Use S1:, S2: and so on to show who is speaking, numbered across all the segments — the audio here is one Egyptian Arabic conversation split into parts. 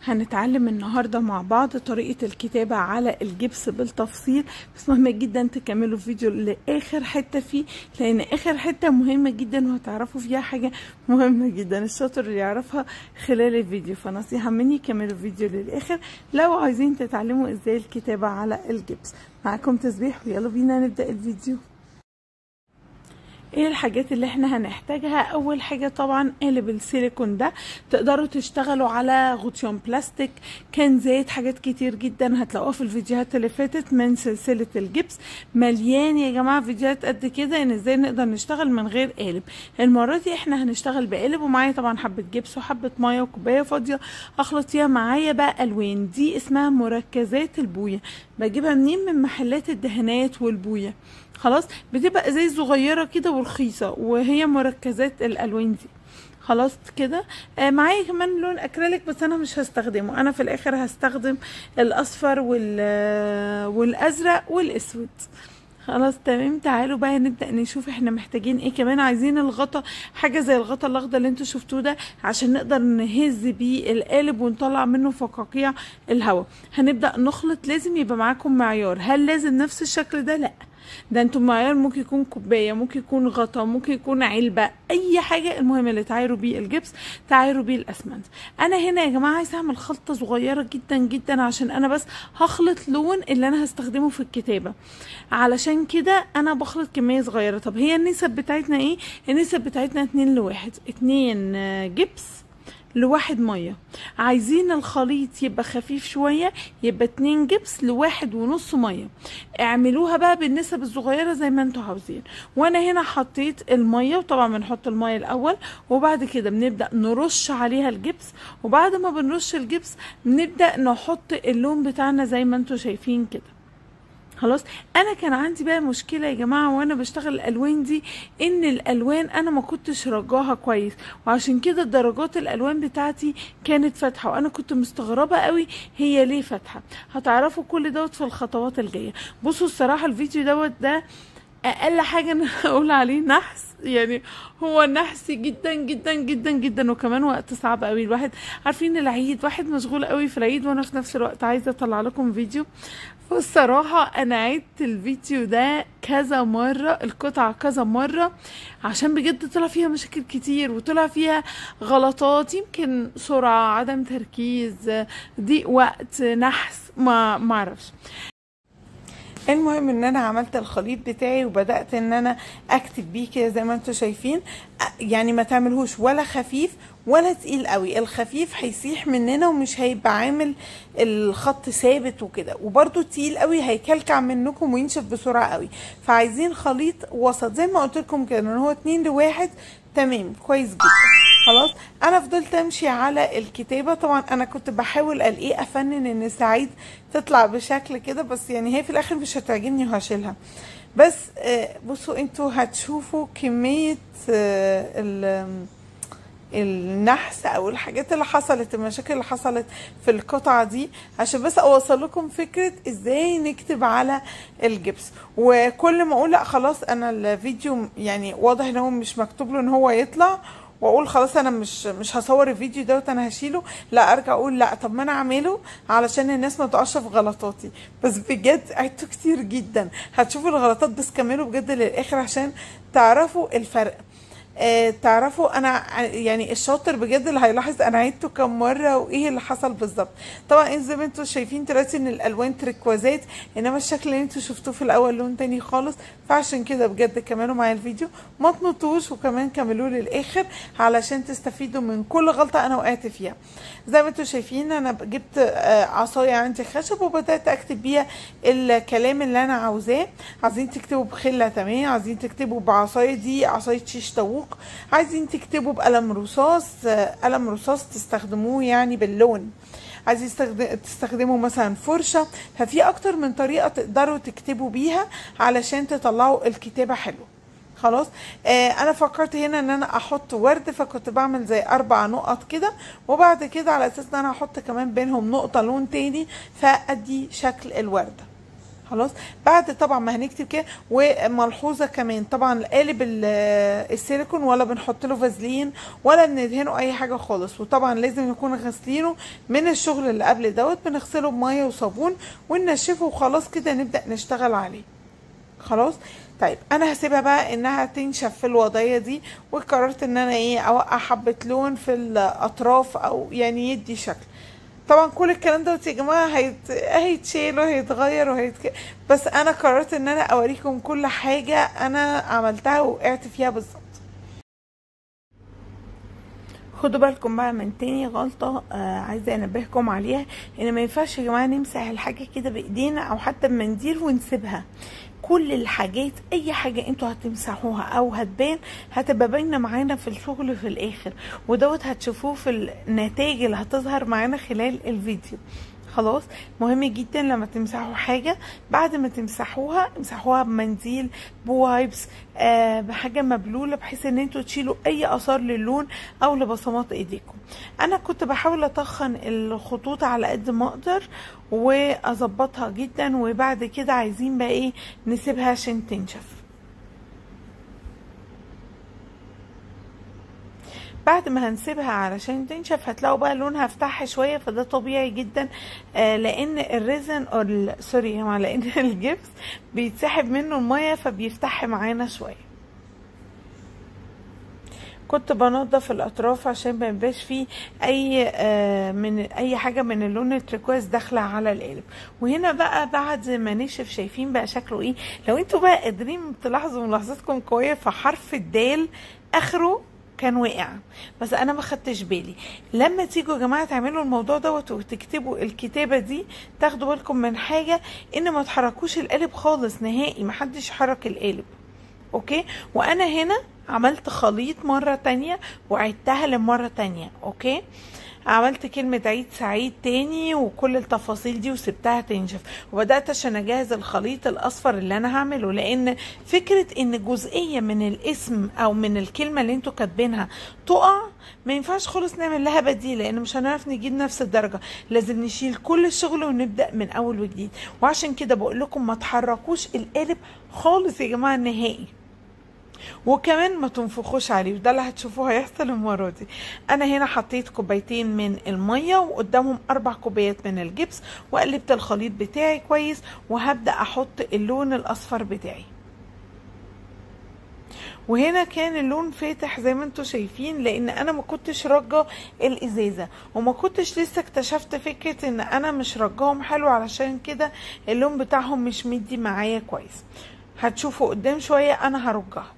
S1: هنتعلم النهاردة مع بعض طريقة الكتابة على الجبس بالتفصيل بس مهم جدا تكملوا الفيديو لآخر حتة فيه لأن آخر حتة مهمة جدا وهتعرفوا فيها حاجة مهمة جدا الشاطر اللي يعرفها خلال الفيديو فنصيحة مني كملوا الفيديو للآخر لو عايزين تتعلموا ازاي الكتابة على الجبس معاكم تسبيح ويلا بينا نبدأ الفيديو ايه الحاجات اللي احنا هنحتاجها اول حاجة طبعا قالب السيليكون ده تقدروا تشتغلوا على غطيان بلاستيك كان زيت حاجات كتير جدا هتلاقوها في الفيديوهات اللي فاتت من سلسلة الجبس مليان يا جماعة فيديوهات قد كده ان ازاي نقدر نشتغل من غير قالب المرة دي احنا هنشتغل بقالب ومعايا طبعا حبة جبس وحبة مية وكوباية فاضية اخلط فيها معايا بقى الوان دي اسمها مركزات البوية بجيبها منين من محلات الدهانات والبوية خلاص بتبقى زي صغيره كده ورخيصه وهي مركزات الالوان دي خلاص كده آه معايا كمان لون اكريليك بس انا مش هستخدمه انا في الاخر هستخدم الاصفر وال والازرق والاسود خلاص تمام تعالوا بقى نبدا نشوف احنا محتاجين ايه كمان عايزين الغطا حاجه زي الغطا الاخضر اللي انتوا شفتوه ده عشان نقدر نهز بيه القالب ونطلع منه فقاقيع الهواء هنبدا نخلط لازم يبقى معاكم معيار هل لازم نفس الشكل ده لا ده انتم معيار ممكن يكون كوبايه ممكن يكون غطا ممكن يكون علبه اي حاجه المهم اللي تعايروا بيه الجبس تعايروا بيه الاسمنت انا هنا يا جماعه عايزه اعمل خلطه صغيره جدا جدا عشان انا بس هخلط لون اللي انا هستخدمه في الكتابه علشان كده انا بخلط كميه صغيره طب هي النسب بتاعتنا ايه النسب بتاعتنا اتنين لواحد اتنين جبس لواحد مية عايزين الخليط يبقى خفيف شوية يبقى اتنين جبس لواحد ونص مية اعملوها بقى بالنسب الصغيرة زي ما انتوا عاوزين وانا هنا حطيت المية وطبعا بنحط المية الاول وبعد كده بنبدأ نرش عليها الجبس وبعد ما بنرش الجبس بنبدأ نحط اللون بتاعنا زي ما انتوا شايفين كده خلاص انا كان عندي بقى مشكله يا جماعه وانا بشتغل الالوان دي ان الالوان انا ما كنتش رجاها كويس وعشان كده درجات الالوان بتاعتي كانت فاتحه وانا كنت مستغربه قوي هي ليه فاتحه هتعرفوا كل دوت في الخطوات الجايه بصوا الصراحه الفيديو دوت ده اقل حاجه انا اقول عليه نحس يعني هو نحسي جدا جدا جدا جدا وكمان وقت صعب قوي الواحد عارفين العيد واحد مشغول قوي في العيد وانا في نفس الوقت عايزه اطلع لكم فيديو فالصراحة أنا عدت الفيديو ده كذا مرة القطعة كذا مرة عشان بجد طلع فيها مشاكل كتير وطلع فيها غلطات يمكن سرعة عدم تركيز ضيق وقت نحس ما معرفش المهم ان انا عملت الخليط بتاعي وبدات ان انا اكتب بيه كده زي ما انتم شايفين يعني ما تعملهوش ولا خفيف ولا تقيل قوي الخفيف هيسيح مننا ومش هيبقى عامل الخط ثابت وكده وبرده تقيل قوي هيكلكع منكم وينشف بسرعه قوي فعايزين خليط وسط زي ما قلت لكم كده ان هو اتنين لواحد تمام كويس جدا خلاص انا فضلت امشي على الكتابه طبعا انا كنت بحاول الاقيه افنن ان سعيد تطلع بشكل كده بس يعني هي في الاخر مش هتعجبني وهشيلها بس بصوا انتوا هتشوفوا كميه النحس او الحاجات اللي حصلت المشاكل اللي حصلت في القطعه دي عشان بس اوصل لكم فكره ازاي نكتب على الجبس وكل ما اقول لا خلاص انا الفيديو يعني واضح ان هو مش مكتوب له ان هو يطلع واقول خلاص انا مش مش هصور الفيديو دوت انا هشيله لا ارجع اقول لا طب ما انا اعمله علشان الناس ما تقعش في غلطاتي بس بجد عدته كتير جدا هتشوفوا الغلطات بس كملوا بجد للاخر عشان تعرفوا الفرق آه تعرفوا انا يعني الشاطر بجد اللي هيلاحظ انا عدته كم مره وايه اللي حصل بالظبط طبعا زي ما انتوا شايفين دلوقتي ان الالوان تريكوازات انما الشكل اللي انتوا شفتوه في الاول لون تاني خالص فعشان كده بجد كملوا معايا الفيديو ما تنطوش وكمان كملوه للاخر علشان تستفيدوا من كل غلطه انا وقعت فيها زي ما انتوا شايفين انا جبت آه عصايه عندي خشب وبدات اكتب بيها الكلام اللي انا عاوزاه عايزين تكتبوا بخله تمام عايزين تكتبوا بعصايه دي عصايه شيش طاووق عايزين تكتبوا بقلم رصاص قلم رصاص تستخدموه يعني باللون عايزين تستخدموا مثلا فرشة ففي اكتر من طريقة تقدروا تكتبوا بيها علشان تطلعوا الكتابة حلوة خلاص آه انا فكرت هنا ان انا احط ورد فكنت بعمل زي اربع نقط كده وبعد كده على اساس ان انا احط كمان بينهم نقطة لون تاني فادي شكل الوردة خلاص بعد طبعا ما هنكتب كده وملحوظه كمان طبعا قالب ال- السيليكون ولا بنحط له فازلين ولا بندهنه اي حاجه خالص وطبعا لازم نكون غاسلينه من الشغل اللي قبل دوت بنغسله بميه وصابون وننشفه وخلاص كده نبدا نشتغل عليه خلاص طيب انا هسيبها بقى انها تنشف في الوضعيه دي وقررت ان انا ايه اوقع حبه لون في الاطراف او يعني يدي شكل طبعا كل الكلام دوت يا جماعه هيت... هيتشيل وهيتغير وهيتك... بس انا قررت ان انا اوريكم كل حاجه انا عملتها وقعت فيها بالظبط خدوا بالكم بقى من تاني غلطة آه عايزة انبهكم عليها ان ما ينفعش يا جماعة نمسح الحاجة كده بايدينا او حتى بمنديل ونسيبها كل الحاجات اي حاجة انتوا هتمسحوها او هتبان هتبقى باينة معانا في الشغل في الاخر ودوت هتشوفوه في النتائج اللي هتظهر معانا خلال الفيديو خلاص مهم جدا لما تمسحوا حاجة بعد ما تمسحوها امسحوها بمنديل بوايبس آه بحاجة مبلولة بحيث ان انتوا تشيلوا اي اثار للون او لبصمات ايديكم انا كنت بحاول اطخن الخطوط على قد ما اقدر واظبطها جدا وبعد كده عايزين بقى ايه نسيبها عشان تنشف بعد ما هنسيبها علشان تنشف هتلاقوا بقى لونها فتح شويه فده طبيعي جدا آه لان الريزن او ال- سوري يا جماعه لان الجبس بيتسحب منه الميه فبيفتح معانا شويه كنت بنضف الاطراف عشان ما يبقاش فيه اي آه من اي حاجه من اللون التركواز داخله على القالب وهنا بقى بعد ما نشف شايفين بقى شكله ايه لو انتوا بقى قادرين تلاحظوا ملاحظتكم قويه فحرف الدال اخره كان وقع بس انا ما خدتش بالي لما تيجوا يا جماعه تعملوا الموضوع دوت وتكتبوا الكتابه دي تاخدوا بالكم من حاجه ان ما تحركوش القالب خالص نهائي ما حدش يحرك القالب اوكي وانا هنا عملت خليط مرة تانية وعدتها لمرة تانية اوكي عملت كلمة عيد سعيد تاني وكل التفاصيل دي وسبتها تنشف وبدأت عشان اجهز الخليط الاصفر اللي انا هعمله لان فكرة ان جزئية من الاسم او من الكلمة اللي انتوا كاتبينها تقع ما ينفعش خالص نعمل لها بديل لان مش هنعرف نجيب نفس الدرجة لازم نشيل كل الشغل ونبدأ من اول وجديد وعشان كده بقول لكم ما تحركوش القالب خالص يا جماعة نهائي وكمان ما تنفخوش عليه وده اللي هتشوفوه هيحصل المره دي انا هنا حطيت كوبايتين من الميه وقدامهم اربع كوبايات من الجبس وقلبت الخليط بتاعي كويس وهبدا احط اللون الاصفر بتاعي وهنا كان اللون فاتح زي ما انتم شايفين لان انا ما كنتش رجة الازازة وما كنتش لسه اكتشفت فكرة ان انا مش رجاهم حلو علشان كده اللون بتاعهم مش مدي معايا كويس هتشوفوا قدام شوية انا هرجها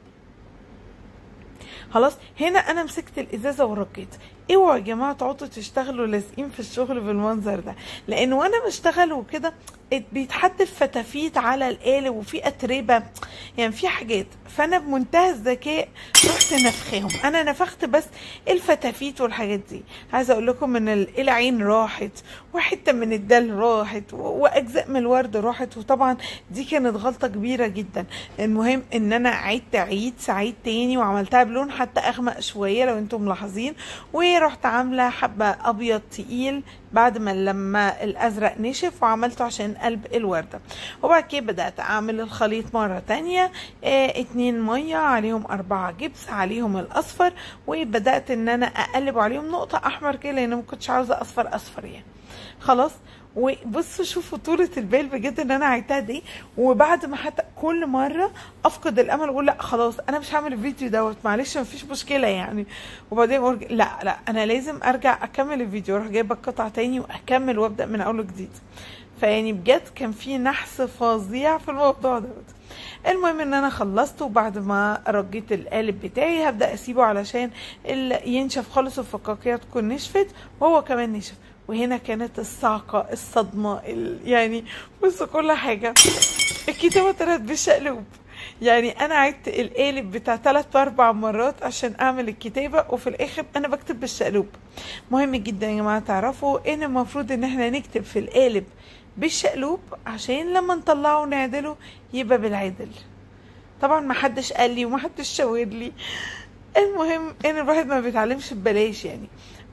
S1: خلاص هنا انا مسكت الازازه ورجيت اوعوا يا جماعه تقعدوا تشتغلوا لازقين في الشغل بالمنظر ده لان وانا بشتغل وكده بيتحدف فتافيت على القالب وفي اتربه يعني في حاجات فانا بمنتهى الذكاء رحت نفخاهم انا نفخت بس الفتافيت والحاجات دي عايزه اقول لكم ان العين راحت وحته من الدل راحت واجزاء من الورد راحت وطبعا دي كانت غلطه كبيره جدا المهم ان انا عدت عيد سعيد تاني وعملتها بلون حتى اغمق شويه لو انتم ملاحظين ورحت عامله حبه ابيض تقيل بعد ما لما الازرق نشف وعملته عشان قلب الورده وبعد كده بدات اعمل الخليط مره تانية اه اتنين ميه عليهم اربعة جبس عليهم الاصفر وبدات ان انا اقلب عليهم نقطه احمر كده لان ما كنتش عاوزه اصفر اصفر يعني خلاص وبصوا شوفوا طولة البال بجد ان انا عيدتها دي وبعد ما حتى كل مرة افقد الامل واقول لا خلاص انا مش هعمل الفيديو دوت معلش مفيش مشكلة يعني وبعدين أرجع لا لا انا لازم ارجع اكمل الفيديو اروح جايبه القطعة تاني واكمل وابدا من اول جديد فيعني بجد كان في نحس فظيع في الموضوع دوت المهم ان انا خلصت وبعد ما رجيت القالب بتاعي هبدا اسيبه علشان ينشف خالص والفقاقيع تكون نشفت وهو كمان نشف وهنا كانت الصعقة الصدمة يعني بصوا كل حاجة الكتابة طلعت بالشقلوب يعني انا عدت القالب بتاع ثلاث اربع مرات عشان اعمل الكتابة وفي الاخر انا بكتب بالشقلوب مهم جدا يا جماعة تعرفوا ان المفروض ان احنا نكتب في القالب بالشقلوب عشان لما نطلعه ونعدله يبقى بالعدل طبعا ما حدش قال لي وما حدش شاور لي المهم ان الواحد ما بيتعلمش ببلاش يعني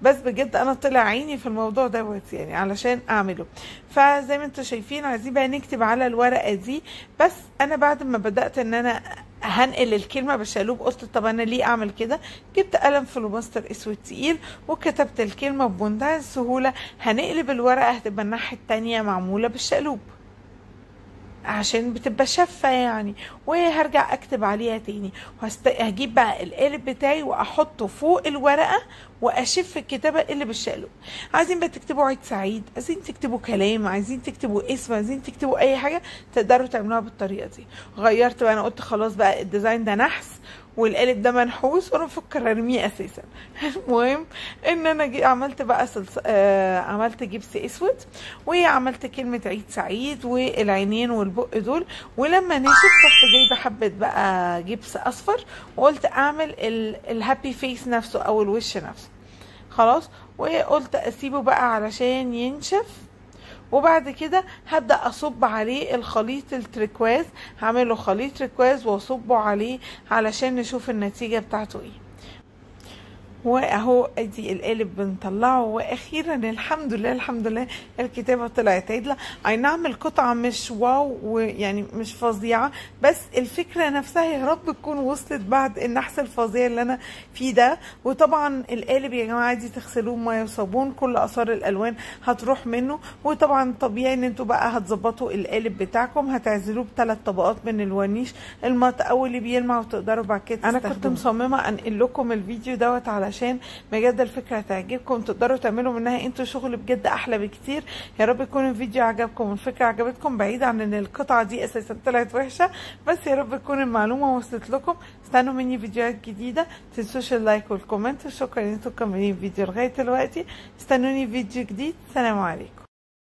S1: بس بجد انا طلع عيني في الموضوع دوت يعني علشان اعمله فزي ما انتم شايفين عايزين بقى نكتب على الورقه دي بس انا بعد ما بدات ان انا هنقل الكلمة بالشقلوب قلت طب انا ليه اعمل كده جبت قلم فلوماستر اسود تقيل وكتبت الكلمة بمنتهى السهولة هنقلب الورقة هتبقى الناحية التانية معمولة بالشقلوب عشان بتبقى شفة يعني وهرجع اكتب عليها تاني وهجيب بقى القالب بتاعي واحطه فوق الورقة واشف الكتابة اللي بالشقلوب عايزين بقى تكتبوا عيد سعيد عايزين تكتبوا كلام عايزين تكتبوا اسم عايزين تكتبوا اي حاجة تقدروا تعملوها بالطريقة دي غيرت بقى انا قلت خلاص بقى الديزاين ده نحس والقالب ده منحوس وانا بفكر ارميه اساسا المهم ان انا جي عملت بقى سلس... آه عملت جبس اسود وعملت كلمه عيد سعيد والعينين والبق دول ولما نشف رحت جايبه حبه بقى جبس اصفر وقلت اعمل ال... الهابي فيس نفسه او الوش نفسه خلاص وقلت اسيبه بقى علشان ينشف وبعد كده هبدا اصب عليه الخليط التريكواز هعمله خليط تريكواز واصبه عليه علشان نشوف النتيجه بتاعته ايه واهو ادي القالب بنطلعه واخيرا الحمد لله الحمد لله الكتابه طلعت عدله اي نعم القطعه مش واو ويعني مش فظيعه بس الفكره نفسها يا رب تكون وصلت بعد النحس الفظيع اللي انا فيه ده وطبعا القالب يا جماعه عادي تغسلوه بميه وصابون كل اثار الالوان هتروح منه وطبعا طبيعي ان انتوا بقى هتظبطوا القالب بتاعكم هتعزلوه بثلاث طبقات من الورنيش المط او اللي بيلمع وتقدروا بعد كده انا كنت مصممه انقل لكم الفيديو دوت على علشان بجد الفكره هتعجبكم تقدروا تعملوا منها انتوا شغل بجد احلى بكتير يا رب يكون الفيديو عجبكم والفكره عجبتكم بعيد عن ان القطعه دي اساسا طلعت وحشه بس يا رب تكون المعلومه وصلت لكم استنوا مني فيديوهات جديده تنسوش اللايك والكومنت وشكرا ان انتوا مكملين الفيديو لغايه دلوقتي استنوني فيديو جديد سلام عليكم